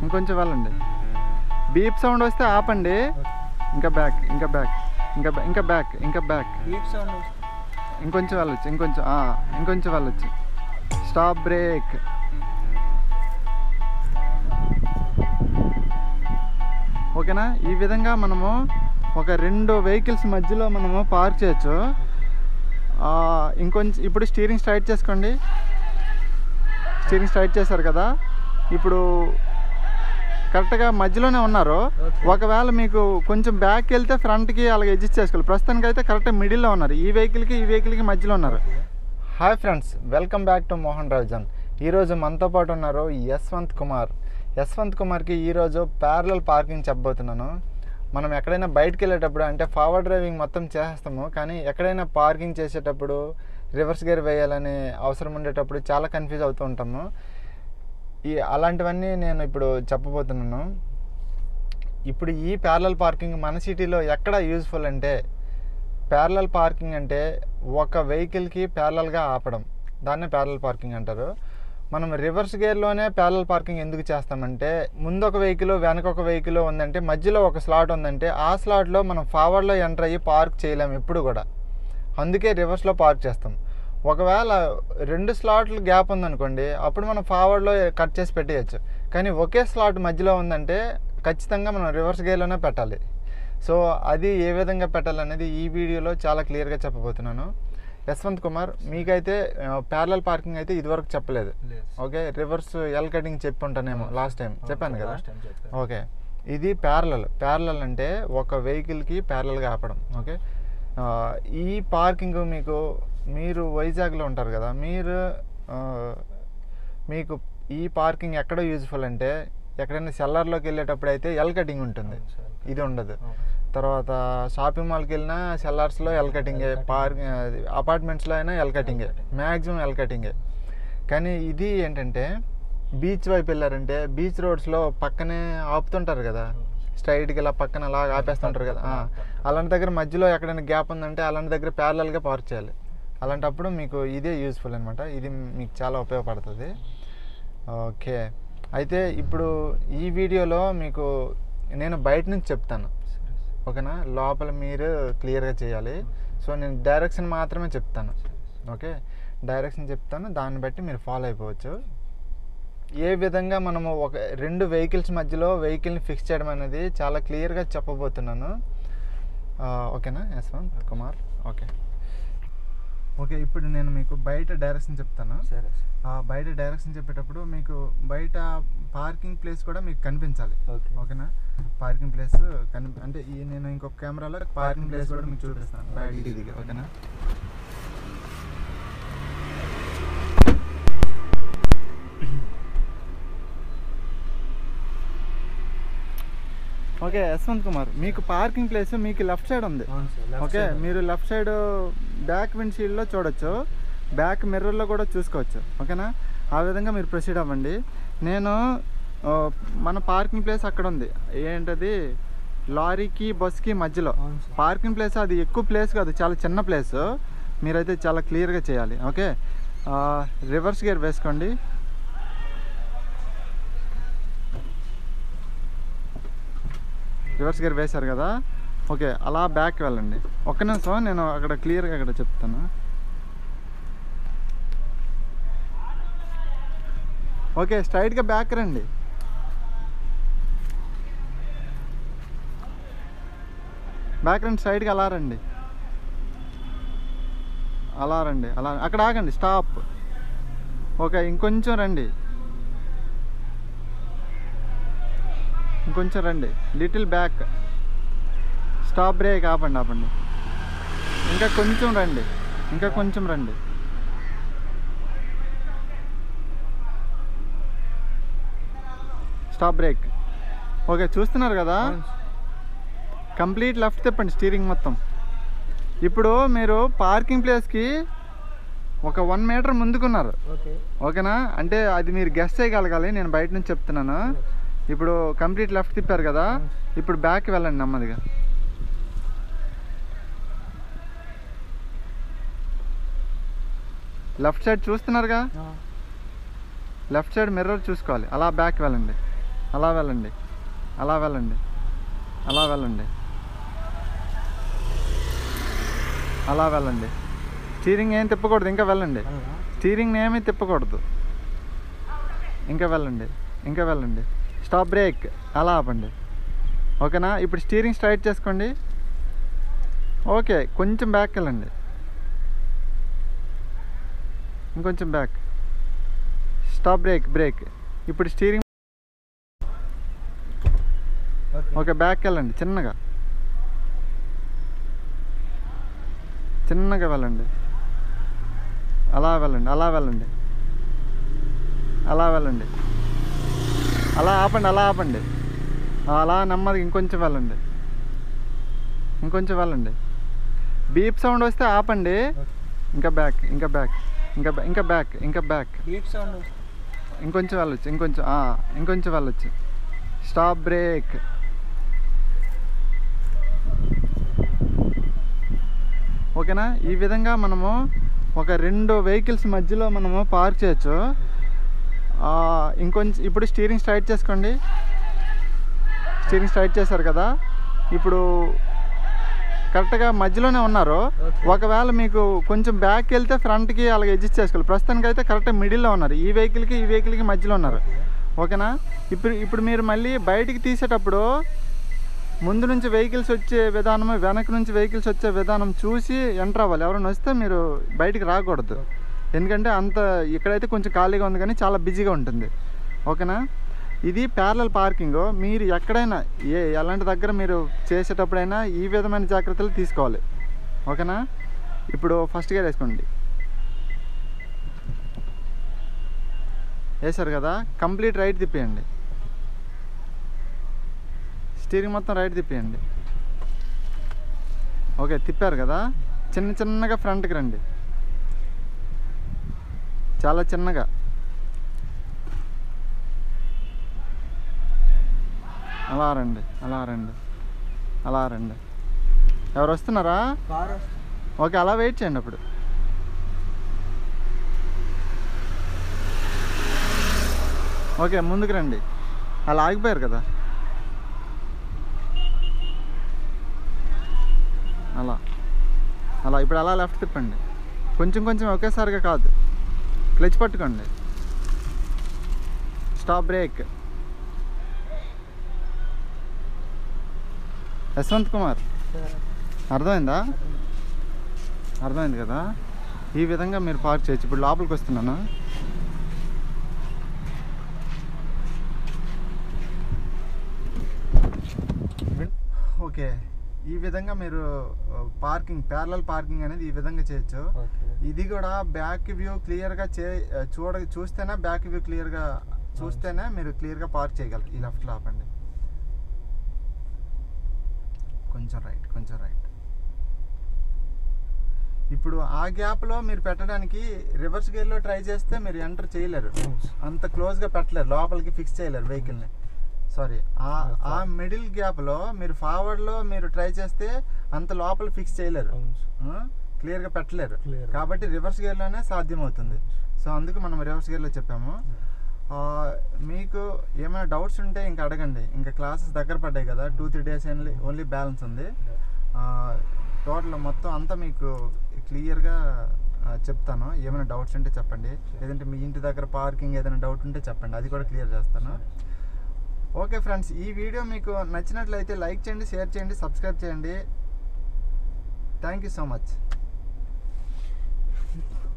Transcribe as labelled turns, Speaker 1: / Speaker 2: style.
Speaker 1: ఇంకొంచెం వెళ్ళండి beep sound వస్తే ఆపండి ఇంకా బ్యాక్ ఇంకా బ్యాక్ ఇంకా బ్యా- ఇంకా బ్యాక్ ఇంకా బ్యాక్
Speaker 2: బీప్ సౌండ్
Speaker 1: ఇంకొంచెం వెళ్ళొచ్చు ఇంకొంచెం ఆ, ఇంకొంచెం వెళ్ళొచ్చు స్టాప్ బ్రేక్ ఓకేనా ఈ విధంగా మనము ఒక రెండు వెహికల్స్ మధ్యలో మనము పార్క్ చేయొచ్చు ఆ, ఇంకొంచెం ఇప్పుడు స్టీరింగ్ స్ట్రైట్ చేసుకోండి స్టీరింగ్ స్ట్రైట్ చేశారు కదా ఇప్పుడు కరెక్ట్గా మధ్యలోనే ఉన్నారు
Speaker 2: Okay.
Speaker 1: ఒకవేళ మీకు కొంచెం బ్యాక్ వెళ్తే ఫ్రంట్కి అలాగే అడ్జస్ట్ చేసుకోవాలి ప్రస్తుతానికి అయితే కరెక్ట్ మిడిల్లో ఉన్నారు ఈ వెహికల్కి ఈ వెహికల్కి మధ్యలో ఉన్నారు hi friends welcome back to Mohan Rajan ఈరోజు మనతో పాటు ఉన్నారు యశ్వంత్ కుమార్ యశ్వంత్ కుమార్కి ఈరోజు ప్యారలల్ పార్కింగ్ చెప్పబోతున్నాను మనం ఎక్కడైనా బయటకు వెళ్ళేటప్పుడు అంటే ఫార్వర్డ్ డ్రైవింగ్ మొత్తం చేస్తాము కానీ ఎక్కడైనా పార్కింగ్ చేసేటప్పుడు రివర్స్ గేర్ వేయాలని అవసరం ఉండేటప్పుడు చాలా కన్ఫ్యూజ్ అవుతూ ఉంటాము ఈ అలాంటివన్నీ నేను ఇప్పుడు చెప్పబోతున్నాను ఇప్పుడు ఈ ప్యారలల్ పార్కింగ్ మన సిటీలో ఎక్కడ యూజ్ఫుల్ అంటే ప్యారలల్ పార్కింగ్ అంటే ఒక వెహికల్కి ప్యారలల్గా ఆపడం దాన్నే ప్యారలల్ పార్కింగ్ అంటారు మనం రివర్స్ గేర్లోనే ప్యారలల్ పార్కింగ్ ఎందుకు చేస్తామంటే ముందు ఒక వెహికల్ వెనక ఒక వెహికల్ ఉందంటే మధ్యలో ఒక స్లాట్ ఉందంటే ఆ స్లాట్లో మనం ఫార్వర్డ్లో ఎంటర్ అయ్యి పార్క్ చేయలేము ఎప్పుడు కూడా అందుకే రివర్స్లో పార్క్ చేస్తాం ఒకవేళ రెండు స్లాట్లు గ్యాప్ ఉందనుకోండి అప్పుడు మనం ఫార్వర్డ్లో కట్ చేసి పెట్టేయచ్చు కానీ ఒకే స్లాట్ మధ్యలో ఉందంటే ఖచ్చితంగా మనం రివర్స్ గేర్లోనే పెట్టాలి సో అది ఏ విధంగా పెట్టాలనేది ఈ వీడియోలో చాలా క్లియర్గా చెప్పబోతున్నాను యశ్వంత్ కుమార్ మీకైతే ప్యారలల్ పార్కింగ్ అయితే ఇదివరకు చెప్పలేదు
Speaker 2: లేదు
Speaker 1: ఓకే రివర్స్ ఎల్ కటింగ్ చెప్పి ఉంటానేమో లాస్ట్ టైం చెప్పాను కదా
Speaker 2: లాస్ట్ టైం చెప్పాను
Speaker 1: ఓకే ఇది ప్యారలల్ ప్యారలల్ అంటే ఒక వెహికల్కి ప్యారలల్గా ఆపడం ఓకే ఆ, ఈ పార్కింగ్ మీకు మీరు వైజాగ్లో ఉంటారు కదా మీరు ఆ, మీకు ఈ పార్కింగ్ ఎక్కడ యూజ్ఫుల్ అంటే ఎక్కడైనా సెల్లర్లోకి వెళ్ళేటప్పుడు అయితే ఎల్ కటింగ్ ఉంటుంది
Speaker 2: అవును సార్.
Speaker 1: ఇది ఉండదు
Speaker 2: అవును.
Speaker 1: తర్వాత షాపింగ్ మాల్కి వెళ్ళినా సెల్లర్స్లో ఎల్ కటింగే
Speaker 2: L cutting.
Speaker 1: పార్క్ అపార్ట్మెంట్స్లో అయినా ఎల్ కటింగే
Speaker 2: cutting.
Speaker 1: మ్యాక్సిమం ఎల్ కటింగే కానీ ఇది ఏంటంటే బీచ్ వైపు వెళ్ళారంటే బీచ్ రోడ్స్లో పక్కనే ఆపుతుంటారు కదా స్ట్రైట్కి ఇలా పక్కన అలా ఆపేస్తుంటారు కదా ఆ, అలాంటి దగ్గర మధ్యలో ఎక్కడైనా గ్యాప్ ఉందంటే అలాంటి దగ్గర ప్యారలల్గా పార్క్ చేయాలి అలాంటప్పుడు మీకు ఇదే యూస్ఫుల్ అనమాట ఇది మీకు చాలా ఉపయోగపడుతుంది ఓకే అయితే ఇప్పుడు ఈ వీడియోలో మీకు నేను బయట నుంచి చెప్తాను ఓకేనా లోపల మీరు క్లియర్గా చేయాలి సో నేను డైరెక్షన్ మాత్రమే చెప్తాను ఓకే డైరెక్షన్ చెప్తాను దాన్ని బట్టి మీరు ఫాలో అయిపోవచ్చు ఏ విధంగా మనము ఒక రెండు వెహికల్స్ మధ్యలో వెహికల్ని ఫిక్స్ చేయడం అనేది చాలా క్లియర్గా చెప్పబోతున్నాను ఆ, ఓకేనా యశ్వంత్ కుమార్ ఓకే ఓకే ఇప్పుడు నేను మీకు బయట డైరెక్షన్ చెప్తాను
Speaker 2: సరే సార్.
Speaker 1: ఆ బయట డైరెక్షన్ చెప్పేటప్పుడు మీకు బయట పార్కింగ్ ప్లేస్ కూడా మీకు కనిపించాలి
Speaker 2: ఓకే.
Speaker 1: ఓకేనా పార్కింగ్ ప్లేస్ కని అంటే ఈ నేను ఇంకొక కెమెరాలో పార్కింగ్ ప్లేస్ కూడా మీకు చూపిస్తాను బయటికి దిగి ఓకేనా ఓకే యశ్వంత్ కుమార్ మీకు పార్కింగ్ ప్లేస్ మీకు లెఫ్ట్ సైడ్ ఉంది
Speaker 2: అవును సార్. Left
Speaker 1: okay
Speaker 2: side.
Speaker 1: మీరు లెఫ్ట్ సైడ్ బ్యాక్ విండ్ షీల్డ్లో చూడొచ్చు బ్యాక్ మిర్రర్లో కూడా చూసుకోవచ్చు ఓకేనా ఆ విధంగా మీరు ప్రొసీడ్ అవ్వండి నేను ఆ, మన పార్కింగ్ ప్లేస్ అక్కడ ఉంది ఏంటది లారీకి బస్కి మధ్యలో
Speaker 2: అవును సార్.
Speaker 1: పార్కింగ్ ప్లేస్ అది ఎక్కువ ప్లేస్ కాదు చాలా చిన్న ప్లేస్ మీరైతే చాలా క్లియర్గా చేయాలి ఓకే ఆ, రివర్స్ గేర్ వేసుకోండి రివర్స్ గేర్ వేశారు కదా ఓకే అలా బ్యాక్ వెళ్ళండి ఒక్క నిమిషం నేను అక్కడ క్లియర్గా అక్కడ చెప్తాను ఓకే స్ట్రైట్గా బ్యాక్ రండి బ్యాక్ రండి స్ట్రైట్గా అలా రండి అలా రండి అలా అక్కడ ఆగండి స్టాప్ ఓకే ఇంకొంచెం రండి ఇంకొంచెం రండి లిటిల్ బ్యాక్ స్టాప్ బ్రేక్ ఆపండి ఆపండి ఇంకా కొంచెం రండి ఇంకా కొంచెం రండి స్టాప్ బ్రేక్ ఓకే చూస్తున్నారు కదా
Speaker 2: అవును సార్.
Speaker 1: కంప్లీట్ లెఫ్ట్ తిప్పండి స్టీరింగ్ మొత్తం ఇప్పుడు మీరు పార్కింగ్ ప్లేస్కి ఒక వన్ మీటర్ ముందుకున్నారు
Speaker 2: ఓకే
Speaker 1: ఓకేనా అంటే అది మీరు గెస్ట్ చేయగలగాలి నేను బయట నుంచి చెప్తున్నాను ఇప్పుడు కంప్లీట్ లెఫ్ట్ తిప్పారు కదా ఇప్పుడు బ్యాక్ వెళ్ళండి నెమ్మదిగా లెఫ్ట్ సైడ్ చూస్తున్నారుగా
Speaker 2: ఆ.
Speaker 1: లెఫ్ట్ సైడ్ మిర్రర్ చూసుకోవాలి అలా బ్యాక్ వెళ్ళండి అలా వెళ్ళండి అలా వెళ్ళండి అలా వెళ్ళండి అలా వెళ్ళండి స్టీరింగ్ ఏం తిప్పకూడదు ఇంకా వెళ్ళండి స్టీరింగ్ ఏమీ తిప్పకూడదు ఇంకా వెళ్ళండి ఇంకా వెళ్ళండి స్టాప్ బ్రేక్ అలా ఆపండి ఓకేనా ఇప్పుడు స్టీరింగ్ స్ట్రైట్ చేసుకోండి ఓకే కొంచెం బ్యాక్ వెళ్ళండి ఇంకొంచెం బ్యాక్ స్టాప్ బ్రేక్ బ్రేక్ ఇప్పుడు స్టీరింగ్ ఓకే బ్యాక్ వెళ్ళండి చిన్నగా చిన్నగా వెళ్ళండి అలా వెళ్ళండి అలా వెళ్ళండి అలా వెళ్ళండి అలా ఆపండి అలా ఆపండి అలా నెమ్మదిగా ఇంకొంచెం వెళ్ళండి ఇంకొంచెం వెళ్ళండి బీప్ సౌండ్ వస్తే ఆపండి ఇంకా బ్యాక్ ఇంకా బ్యాక్ ఇంకా బ్యా- ఇంకా బ్యాక్ ఇంకా బ్యాక్
Speaker 2: బీప్ సౌండ్
Speaker 1: ఇంకొంచెం వెళ్ళొచ్చు ఇంకొంచెం ఆ, ఇంకొంచెం వెళ్ళొచ్చు స్టాప్ బ్రేక్ ఓకేనా ఈ విధంగా మనము ఒక రెండు వెహికల్స్ మధ్యలో మనము పార్క్ చేయొచ్చు ఆ, ఇంకొంచెం ఇప్పుడు స్టీరింగ్ స్ట్రైట్ చేసుకోండి స్టీరింగ్ స్ట్రైట్ చేశారు కదా ఇప్పుడు కరెక్ట్గా మధ్యలోనే ఉన్నారు
Speaker 2: Okay.
Speaker 1: ఒకవేళ మీకు కొంచెం బ్యాక్ వెళ్తే ఫ్రంట్కి అలాగే అడ్జస్ట్ చేసుకోవాలి ప్రస్తుతానికి అయితే కరెక్ట్గా మిడిల్లో ఉన్నారు ఈ వెహికల్కి ఈ వెహికల్కి మధ్యలో ఉన్నారు ఓకేనా ఇప్పుడు ఇప్పుడు మీరు మళ్ళీ బయటికి తీసేటప్పుడు ముందు నుంచి వెహికల్స్ వచ్చే విధానం వెనక నుంచి వెహికల్స్ వచ్చే విధానం చూసి ఎంటర్ అవ్వాలి ఎవరైనా వస్తే మీరు బయటికి రాకూడదు ఎందుకంటే అంత ఇక్కడైతే కొంచెం ఖాళీగా ఉంది కానీ చాలా బిజీగా ఉంటుంది ఓకేనా ఇది ప్యారలల్ పార్కింగ్ మీరు ఎక్కడైనా ఏ ఎలాంటి దగ్గర మీరు చేసేటప్పుడైనా ఈ విధమైన జాగ్రత్తలు తీసుకోవాలి ఓకేనా ఇప్పుడు ఫస్ట్ గేర్ వేసుకోండి వేశారు కదా కంప్లీట్ రైట్ తిప్పేయండి స్టీరింగ్ మొత్తం రైట్ తిప్పేయండి ఓకే తిప్పారు కదా చిన్న చిన్నగా ఫ్రంట్కి రండి చాలా చిన్నగా అలా రండి అలా రండి అలా రండి ఎవరు వస్తున్నారా
Speaker 2: కార్
Speaker 1: ఓకే అలా వెయిట్ చేయండి అప్పుడు ఓకే ముందుకు రండి అలా ఆగిపోయారు కదా అలా అలా ఇప్పుడు అలా లెఫ్ట్ తిప్పండి కొంచెం కొంచెం ఒకేసారిగా కాదు క్లచ్ పట్టుకోండి స్టాప్ బ్రేక్ యశ్వంత్ కుమార్ అర్థమైందా అర్థమైంది కదా ఈ విధంగా మీరు పార్క్ చేయొచ్చు ఇప్పుడు లోపలికి వస్తున్నాను ఓకే ఈ విధంగా మీరు పార్కింగ్ ప్యారలల్ పార్కింగ్ అనేది ఈ విధంగా చేయొచ్చు
Speaker 2: ఓకే
Speaker 1: ఇది కూడా బ్యాక్ వ్యూ క్లియర్గా చే చూడ చూస్తేనే బ్యాక్ వ్యూ క్లియర్గా చూస్తేనే మీరు క్లియర్గా పార్క్ చేయగలరు ఈ లెఫ్ట్లో ఆపండి కొంచెం రైట్ కొంచెం రైట్ ఇప్పుడు ఆ గ్యాప్లో మీరు పెట్టడానికి రివర్స్ గేర్లో ట్రై చేస్తే మీరు ఎంటర్ చేయలేరు అంత క్లోజ్గా పెట్టలేరు లోపలికి ఫిక్స్ చేయలేరు వెహికల్ని సారీ ఆ ఆ మిడిల్ గ్యాప్లో మీరు ఫార్వర్డ్లో మీరు ట్రై చేస్తే అంత లోపల ఫిక్స్ చేయలేరు క్లియర్గా పెట్టలేరు
Speaker 2: Clear.
Speaker 1: కాబట్టి రివర్స్ గేర్లోనే సాధ్యమవుతుంది సో అందుకు మనం రివర్స్ గేర్లో చెప్పాము ఆ, మీకు ఏమైనా డౌట్స్ ఉంటే ఇంకా అడగండి ఇంకా క్లాసెస్ దగ్గర పడ్డాయి కదా two three days only only balance ఉంది టోటల్ మొత్తం అంతా మీకు క్లియర్గా చెప్తాను ఏమైనా డౌట్స్ ఉంటే చెప్పండి లేదంటే మీ ఇంటి దగ్గర పార్కింగ్ ఏదైనా డౌట్ ఉంటే చెప్పండి అది కూడా క్లియర్ చేస్తాను ఓకే ఫ్రెండ్స్ ఈ వీడియో మీకు నచ్చినట్లయితే లైక్ చేయండి షేర్ చేయండి సబ్స్క్రైబ్ చేయండి థ్యాంక్ యూ సో మచ్